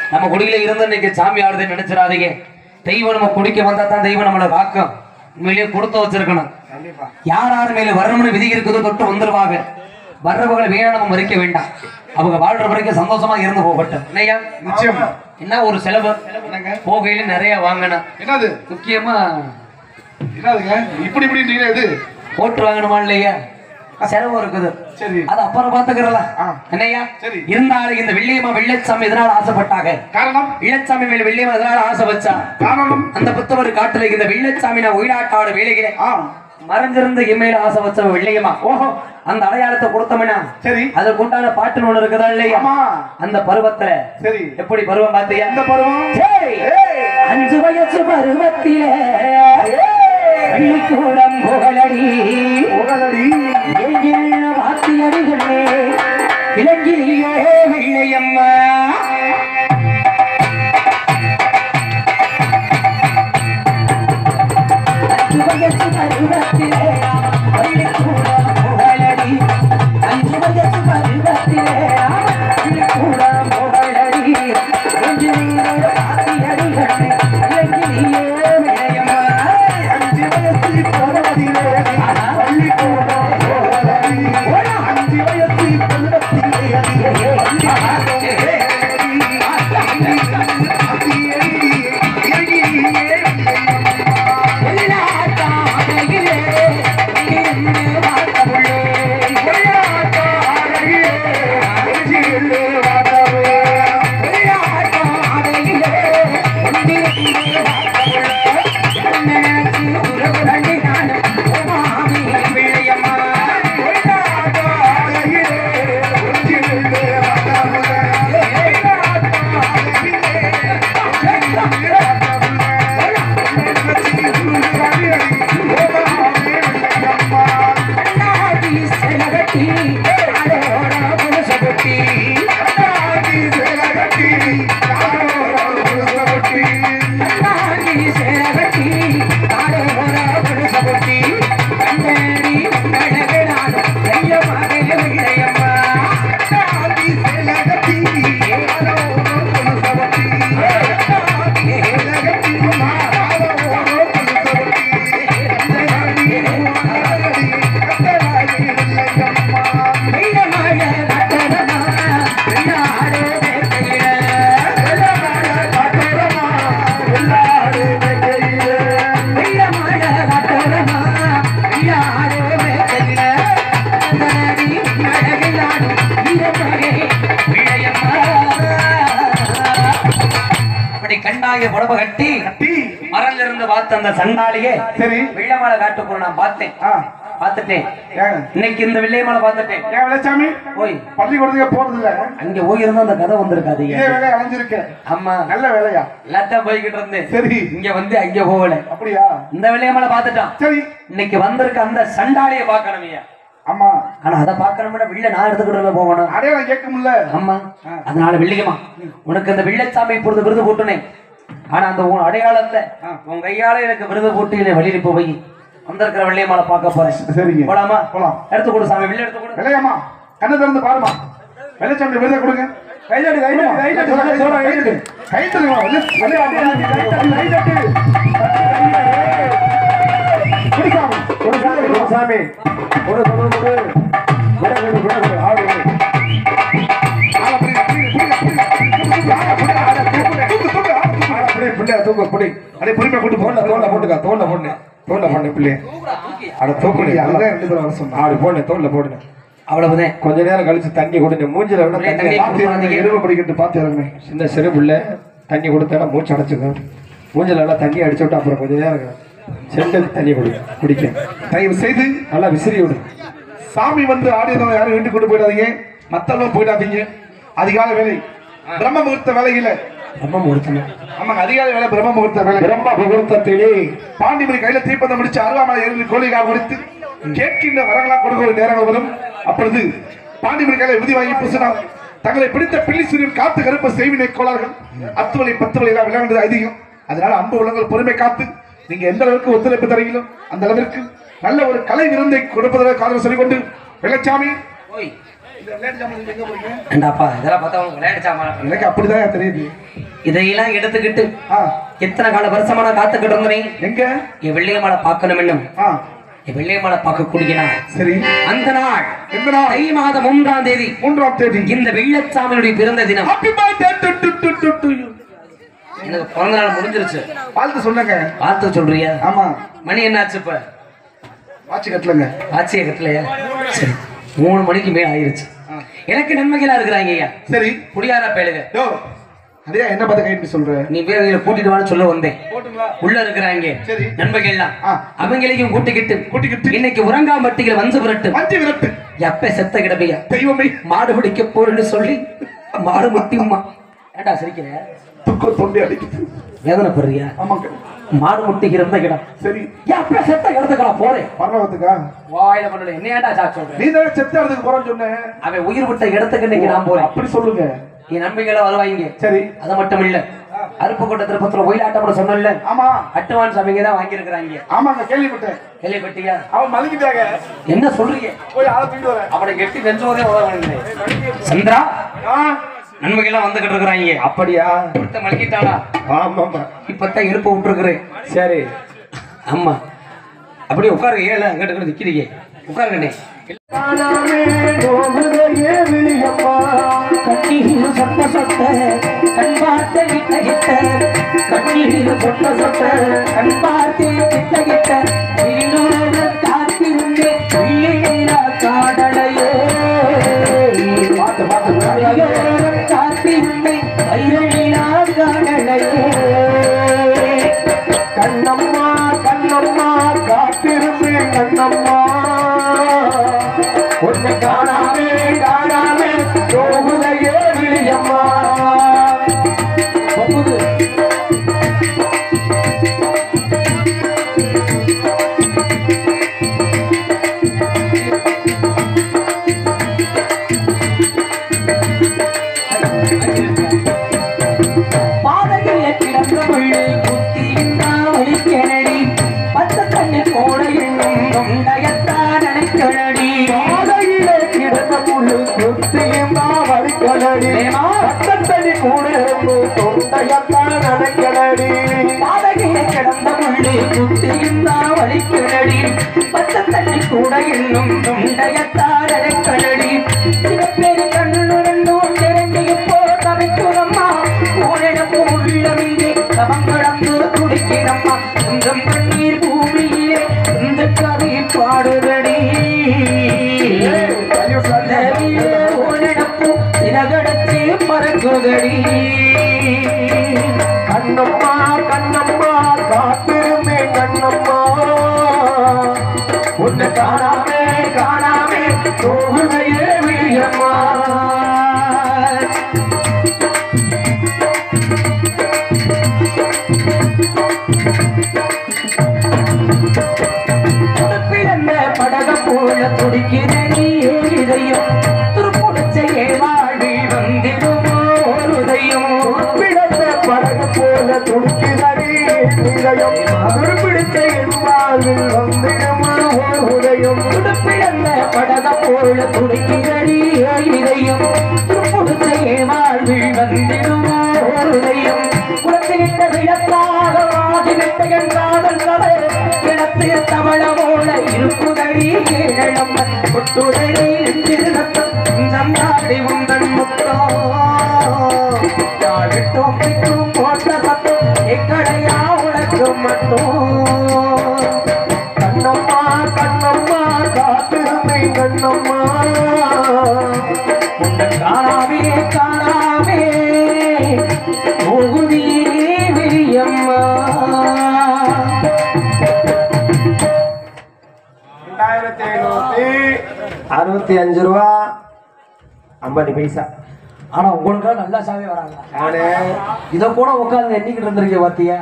நம்ம குடியில இருந்து இன்னைக்கு சாமி ஆடுதுன்னு நினைச்சிடாதீங்க தெய்வம் நம்ம குடிக்க வந்தா தான் தெய்வம் நம்மளை காக்கும் உண்மையிலேயே கொடுத்து வச்சிருக்கணும் கண்டிப்பா யார் யார் மேல வரணும்னு விதி இருக்குதோ தொட்டு வந்துருவாங்க வர்றவங்களை வேணா நம்ம மறிக்க வேண்டாம் அவங்க வாழ்ற வரைக்கும் சந்தோஷமா இருந்து போகட்டும் என்னய்யா நிச்சயமா என்ன ஒரு செலவு என்னங்க போகையில நிறைய வாங்கணும் என்னது முக்கியமா என்னதுங்க இப்படி இப்படின்றீங்களே இது போட்டு வாங்கணுமா இல்லையா செலவு இருக்குது சரி அது அப்புறம் பாத்துக்கிறலாம் ஆ. என்னய்யா சரி. இருந்தாலும் இந்த வெள்ளியம்மா வெள்ளச்சாமி எதனால ஆசைப்பட்டாங்க காரணம் வெள்ளச்சாமி மேல வெள்ளியம்மா எதனால ஆசை வச்சா காரணம் அந்த புத்தவர் காட்டுல இந்த வெள்ளச்சாமி நான் உயிராட்டாடு வேலைகிறேன் ஆ மறைஞ்சிருந்த இம்மையில ஆசை வச்ச வெள்ளையம்மா ஓஹோ அந்த அடையாளத்தை கொடுத்தோம்னா சரி அதுக்கு உண்டான பாட்டுன்னு ஒண்ணு இருக்குதா இல்லையா ஆமா அந்த பருவத்துல சரி எப்படி பருவம் பார்த்தியா எந்த பருவம் ஏய், ஏய், அஞ்சு வயசு பருவத்திலே பள்ளிக்கூடம் புகழடி உடலடி எங்கிருந்த வாத்தியடிகளே இளங்கிலியே வெள்ளையம்மா அஞ்சு வயசு பருவத்திலே பள்ளிக்கூடம் புகழடி அஞ்சு வயசு பருவத்திலே பள்ளிக்கூடம் புகழடி எங்கிருந்த வாத்தியடிகளே இளங்கிலியே வெள்ளையம்மா அஞ்சு வயசு பருவத்திலே பள்ளிக்கூடம் போகலடி. அஞ்சு வயசு பருவத்திலே அப்படி கண்டாய புடவை கட்டி டீ. மரல்ல இருந்து பார்த்த அந்த சண்டாளியே சரி வெள்ளமலை காட்டுக்குள்ள நான் பார்த்தேன் ஆ பார்த்துட்டேன் ஏங்க இன்னைக்கு இந்த வெள்ளையமலை பார்த்துட்டேன் ஏன் விளைச்சாமி ஓய் பள்ளிக்கூடத்துக்கு போறது இல்ல அங்க போயிருந்தா அந்த கதை வந்திருக்காதீங்க இதே வேலையை அலைஞ்சிருக்கேன் ஆமா நல்ல வேலையா எல்லாத்தான் போய்கிட்டு இருந்தேன் சரி இங்க வந்து அங்க போகல அப்படியா இந்த வெள்ளையமலை பார்த்துட்டான் சரி இன்னைக்கு வந்திருக்க அந்த சண்டாளியை பார்க்கணும் ஐயா ஆமா ஆனா அதை பார்க்கணும்னா வெள்ள நான் எடுத்துக்கிட்டு போகணும் அடையாளம் கேட்க முடியல ஆமா அதனால வெள்ளியம்மா உனக்கு அந்த வெள்ளச்சாமி இப்பொழுது விருது போட்டுனேன் ஆனா அந்த உன் அடையாளத்தை உன் கையால எனக்கு விருது போட்டு என்னை வெளியில போய் வந்திருக்கிற வெள்ளையம்மாளை பார்க்க போறேன் சரிங்க போலாமா போலாம் எடுத்து கொடு சாமி வெளில எடுத்து கொடு விளையாமா கண்ணு திறந்து பாருமா வெள்ளச்சாமி விருதை கொடுங்க கைதடி கைதடி கைதடி கைதடி கைதடி சாமி கொடு கொடு கொடு கொடு கொடு கொடு கொடு ஆடு ஆள புடி புடி புடி ஆள புடி ஆள தூக்கு தூக்கு ஆள புடி புடி தூக்கு புடி அடே பொறுமையா போட்டு தோல்ல தோல்ல போட்டுக்க தோல்ல போடு தோல்ல போடு பிள்ளை அட தூக்குடி அங்க ரெண்டு பேரும் வர சொன்னா ஆடு போடு தோல்ல போடு அவ்வளவுதான் கொஞ்ச நேரம் கழிச்சு தண்ணி கொடுங்க மூஞ்சில விட ஒரே தண்ணி தண்ணி பார்த்து கொடுத்து இறங்குங்க, எருமை பிடிக்கிட்டு பார்த்து இறங்குங்க சின்ன சிறு பிள்ளை தண்ணி கொடுத்தா மூச்சு அடைச்சுக்கும் மூஞ்சில நல்லா தண்ணி அடிச்சு விட்டு அப்புறம் கொஞ்ச நேரம் செண்டல் தண்ணி குடி குடிக்க தயவு செய்து நல்லா விசிறி விடு சாமி வந்து ஆடியதவங்க யாரும் வீட்டுக்கு கொண்டு போயிடாதீங்க மத்தளவும் போயிடாதீங்க அதிகாலை வேலை பிரம்ம முகூர்த்த வேலையில ரொம்ப முழுத்தணும் ஆமாங்க அதிகாலை வேலை பிரம்ம முகூர்த்த வேலை பிரம்ம முகூர்த்தத்திலே பாண்டிமணி கையில தீப்பந்தம் முடிச்சு அருவாமலை ஏறி கோழிகா கொடுத்து கேட்கின்ற வரங்களா கொடுக்கிற நேரங்கள் வரும் அப்பொழுது பாண்டிமணி கையில விருதி வாங்கி பூசினால் தங்களை பிடித்த பிள்ளி சூரியன் காத்து கருப்ப செய்வினை கோளார்கள் அத்துவலை பத்துவலை எல்லாம் விளையாண்டது அதிகம் அதனால அன்பு உள்ளங்கள் பொறுமை காத்து நீங்க எந்த அளவுக்கு ஒத்துழைப்பு தரீங்களோ அந்த அளவிற்கு நல்ல ஒரு கலை விருந்தை கொடுப்பதற்கு காரணம் சொல்லிக்கொண்டு வெள்ளச்சாமி ஓய் இந்த விளையாட்டு ஜாமான் எங்க போறீங்க ஏண்டாப்பா இதெல்லாம் பார்த்தா உனக்கு விளையாடிச்சாமா எனக்கு அப்படிதான் தெரியுது இதையெல்லாம் எடுத்துக்கிட்டு ஆ எத்தனை கால வருஷமா நான் காத்துக்கிட்டு இருந்தேன் எங்க என் வெள்ளியம்மாளை பார்க்கணும் என்னும் ஆ என் வெள்ளியம்மாளை பார்க்க கூடினார் சரி அந்த நாள் எந்த நாள் தை மாதம் மூன்றாம் தேதி மூன்றாம் தேதி இந்த வெள்ளச்சாமியுடைய பிறந்த தினம் happy birthday to to to to to you எனக்கு பிறந்த நாள் முடிஞ்சிருச்சு வாழ்த்து சொன்னங்க பார்த்து சொல்றியா ஆமா மணி என்னாச்சு இப்ப வாட்ச் கட்டலங்க ஆட்சியை கட்டலையா சரி மூணு மணிக்கு மேல ஆயிருச்சு எனக்கு நன்மைகளா இருக்கிறாங்க ஐயா சரி குடியார பேளுக யோ அதே என்ன பார்த்து கைட்டு சொல்ற நீ பேர் இவங்களை கூட்டிட்டு வான்னு சொல்ல வந்தேன் போட்டுங்களா உள்ள இருக்கிறாங்க சரி. நண்பர்கள்லாம் ஆ. அவங்களையும் கூட்டிக்கிட்டு கூட்டிக்கிட்டு இன்னைக்கு உறங்காம்பட்டிகள் வந்து புரட்டு அஞ்சு விரட்டு எப்ப செத்த கிடப்பையா தெய்வமே மாடு பிடிக்க போறேன்னு சொல்லி மாடு முட்டிம்மா ஏண்டா சிரிக்கிற துக்கம் தொண்டை அடிக்குது வேதனைப்படுறியா ஆமாங்க மாடு முட்டி இறந்த கிடம் சரி எப்ப செத்த கிடத்துக்கலாம் போறேன் பரவாயில்லக்கா வாயில பண்ணல என்ன ஏன்டா சாக்கு சொல்றேன் நீ தானே செத்தாடுறதுக்கு போறேன்னு சொன்னேன் அவன் உயிர் விட்ட இடத்துக்கு இன்னைக்கு நான் போறேன் அப்படி சொல்லுங்க என் நம்பிக்கையில வருவாங்க சரி அது மட்டும் இல்ல அருப்புக்கோட்டை திருப்பத்துல ஒயிலாட்டம் கூட சொன்னல ஆமா அட்டுவான்ஸ் அவங்க தான் வாங்கியிருக்கிறாங்க ஆமாங்க கேள்விப்பட்டேன் கேள்விப்பட்டியா அவன் மலங்கிட்டாங்க என்ன சொல்றீங்க போய் ஆளை தூக்கிட்டு வரேன் அவனை கெட்டி நெஞ்சோதே உதவ சந்திரா ஆ நண்பர்கள்லாம் வந்துகிட்டு இருக்கிறாங்க அப்படியா ஒருத்த மலக்கிட்டானா ஆமாமா இப்பதான் இருப்ப விட்டுருக்குறேன் சரி ஆமா அப்படியே உட்காருங்க ஏல அங்கிட்டு நிக்கிறீங்க உட்காருங்கண்ணே கண்ணீர் சொட்ட சொட்ட கண் பார்த்து கிட்ட கிட்ட கண்ணீர் சொட்ட சொட்ட கண் பார்த்து கிட்ட கிட்ட வீணோட காத்திருந்தே உள்ளீரா காடலையே பார்த்து பார்த்து வீணோட காத்திருந்தே வைரலீலா காடலையே கண்ணம்மா கண்ணம்மா காத்திருந்தேன் கண்ணம்மா உன்னை காணாமே காணாமே போகுதையே விழியம்மா பொங்குது பாதையில கிடந்த முள்ளு குத்தியின்னா வலிக்கனடி பச்சை தண்ணி கோட எண்ணும் தொண்டையத்தான் நினைக்கனடி பாதையிலே கிடந்த முழு குத்தியுமா வலிக்கலடி ஏமா? பக்கத்தடி கூட இருந்து தொண்டையத்தான் நினைக்கலடி பாதையில கிடந்த முள்ளு குத்தியின்னா வலிக்கனடி பச்சை தண்ணி கூட எண்ணும் தொண்டையத்தான் நினைக்கனடி சிவப்பேரி கண்ணு ரெண்டும் திரண்டி இப்போ தவிக்குதம்மா உன்னிடம் உள்ளமில்லை தவங்கடந்து துடிக்கிறம்மா கொஞ்சம் கண்ணீர் பூமியிலே இந்த கவி பாடுதடி நதியே உன்னிடப்பு சிறகடத்தி பறக்குதடி கண்ணம்மா கண்ணம்மா காத்திருந்தேன் கண்ணம்மா உன்னை காணாமே காணாமே போகுதையே விழியம்மா பிறந்த படக போல துடிக்கிறடி இதயம் துருப்புடிச்சையே வாழி வந்திடுமோ ஒரு உதயம் பிறந்த படகு போல துடிக்கிறடி இதயம் பிடித்த என் வாழ்வில் வந்திடுமா ஓர் உதயம் துடுப்பிழந்த படக போல துடிக்கிறடி இதயம் துருப்புடிச்சையே வாழ்வில் வந்திடுமோ ஒரு உதயம் குளத்திலிட்ட விளக்காக வாதிவிட்ட என் காதல் கதை கிணத்திய தவள போல இருக்குதடி கேழம் கொட்டுதடி நெஞ்சிருந்தம் சந்தாடி உங்கள் முத்தோ யாழிட்டும் பிக்கும் போட்ட சத்தம் எக்கடையா உனக்கு மட்டும் கண்ணம்மா கண்ணம்மா காத்திருந்தேன் கண்ணம்மா உன்னை காணாமே காணாமே போகுதே வெளியம்மா ரெண்டாயிரத்தி ஐநூத்தி அறுபத்தி அஞ்சு ரூபா ஐம்பது பைசா ஆனா உங்களுக்கு நல்லா சாமி வராங்க நானே இத கூட உட்கார்ந்து எண்ணிக்கிட்டு இருந்திருக்கீங்க பாத்தியா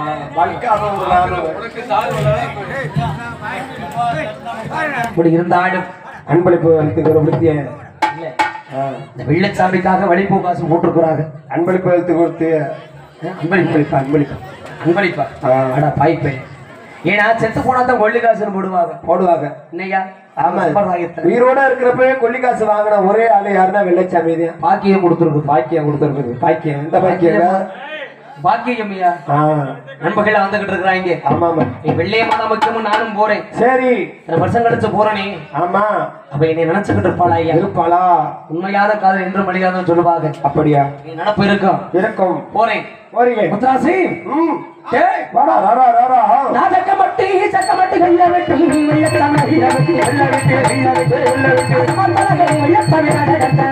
இப்படி இருந்தாலும் அன்பளிப்பு எழுத்துக்கு ஒரு விருத்திய இல்ல இந்த வெள்ளச்சாமிக்காக வழிபோ காசு போட்டிருக்கிறாங்க அன்பளிப்பு எழுத்து கொடுத்து அன்பளிப்பா அன்பளிப்பா அன்பளிப்பா ஆ. அடா பாய்ப்பேன் ஏன்னா செத்து போனா தான் கொள்ளு காசுன்னு போடுவாங்க போடுவாங்க என்னையா ஆமா சம்பிரதாயத்தை உயிரோட இருக்கிறப்பவே கொல்லி காசு வாங்கின ஒரே ஆளு யாருன்னா வெள்ளச்சாமி தான் பாக்கியம் கொடுத்துருக்கு பாக்கியம் கொடுத்துருக்குது பாக்கியம் இந்த பாக்கியம் பாக்கியம் ஐயா ஆ நண்பர்கள் வந்துகிட்டு இருக்கிறாங்க ஆமா ஆமா நீ வெள்ளையமான முக்கியமும் நானும் போறேன் சரி சில வருஷம் கழிச்சு போறேனே ஆமா அப்ப என்னை நினைச்சுக்கிட்டு இருப்பாளா ஐயா இருப்பாளா உண்மையான காதல் என்றும் அழியாதுன்னு சொல்லுவாங்க அப்படியா நீ நினப்பு இருக்கும் இருக்கும் போறேன் போறீங்க முத்ராசி ம் டேய், வாடா வாடா வாடா நான் சக்கமட்டி சக்கமட்டி கையில வெட்டி வெள்ளத்தாம கையில வெட்டி வெள்ள வெட்டி வெள்ள வெட்டி வெள்ள வெட்டி மத்தளகை வெள்ளத்தாம நடக்கட்ட